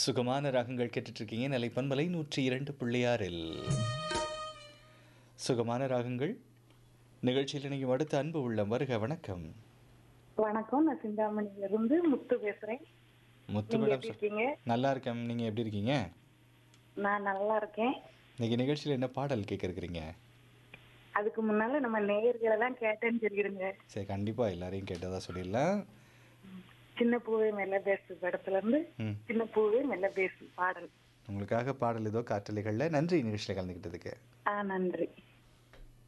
சுகமான ராகங்கள் கேட்டுட்டு இருக்கீங்க நிலை பண்பலை நூற்றி இரண்டு புள்ளியாறில் சுகமான ராகங்கள் நிகழ்ச்சியில் நீங்கள் அடுத்த அன்பு உள்ளம் வருக வணக்கம் வணக்கம் நான் சிந்தாமணியில இருந்து முத்து பேசுறேன் முத்து நீங்க மேடம் எப்படி சொல்- இருக்கீங்க நல்லா இருக்கேன் நீங்கள் எப்படி இருக்கீங்க நான் நல்லா இருக்கேன் இன்னைக்கு நிகழ்ச்சியில் என்ன பாடல் கேட்க இருக்கிறீங்க அதுக்கு முன்னால நம்ம நேயர்கள் எல்லாம் கேட்டேன்னு சொல்லிடுங்க சரி கண்டிப்பாக எல்லாரையும் கேட்டதா சொல்லிடலாம் சின்ன பூவே மெல்ல பேசு படத்துல இருந்து ம் சின்ன பூவே மெல்ல பேசு பாடல் உங்களுக்காக பாடல் ஏதோ காற்றலைகளில் நன்றி நிகழ்ச்சியில் கலந்துக்கிட்டதுக்கு ஆ நன்றி